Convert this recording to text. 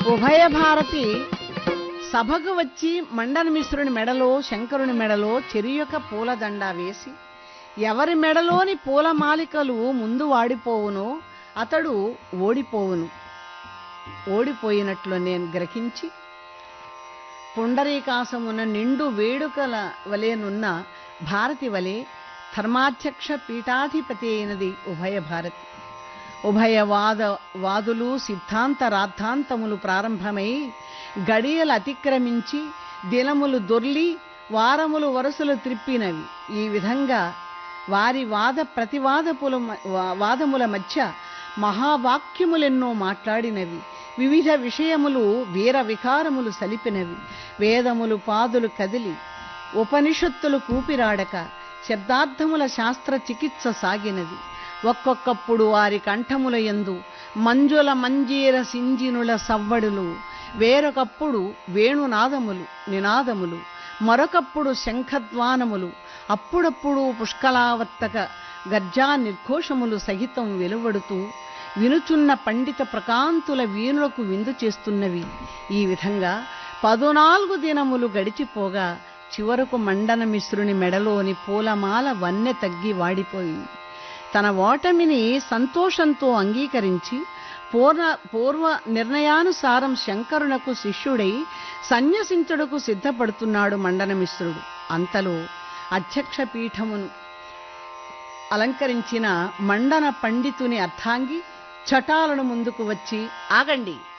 ఉభయ భారతి సభకు వచ్చి మండన మిశ్రుని మెడలో శంకరుని మెడలో చెరియొక పూలదండ వేసి ఎవరి మెడలోని పూలమాలికలు ముందు వాడిపోవునో అతడు ఓడిపోవును ఓడిపోయినట్లు నేను గ్రహించి పుండరీకాసమున నిండు వేడుకల వలెనున్న భారతి వలె ధర్మాధ్యక్ష పీఠాధిపతి అయినది ఉభయ భారతి ఉభయ వాద వాదులు సిద్ధాంత రాద్ధాంతములు ప్రారంభమై గడియలు అతిక్రమించి దినములు దొర్లి వారములు వరుసలు త్రిప్పినవి ఈ విధంగా వారి వాద ప్రతివాదపుల మ- వా- వాదముల మధ్య మహావాక్యములెన్నో మాట్లాడినవి వివిధ విషయములు వీర వికారములు సలిపినవి వేదములు పాదులు కదిలి ఉపనిషత్తులు కూపిరాడక శబ్దార్థముల శాస్త్ర చికిత్స సాగినది ఒక్కొక్కప్పుడు వారి కంఠముల యందు మంజుల మంజీర సింజినుల సవ్వడులు వేరొకప్పుడు వేణునాదములు నినాదములు మరొకప్పుడు శంఖధ్వానములు అప్పుడప్పుడు పుష్కలావర్తక గర్జా నిర్ఘోషములు సహితం వెలువడుతూ వినుచున్న పండిత ప్రకాంతుల వీణులకు విందు చేస్తున్నవి ఈ విధంగా పదునాలుగు దినములు గడిచిపోగా చివరకు మండన మిశ్రుని మెడలోని పూలమాల వన్నె తగ్గి వాడిపోయింది తన ఓటమిని సంతోషంతో అంగీకరించి పూర్వ పూర్వ నిర్ణయానుసారం శంకరునకు శిష్యుడై సన్యసించుటకు సిద్ధపడుతున్నాడు మండనమిశ్రుడు అంతలో అధ్యక్ష పీఠమును అలంకరించిన మండన పండితుని అర్థాంగి చటాలను ముందుకు వచ్చి ఆగండి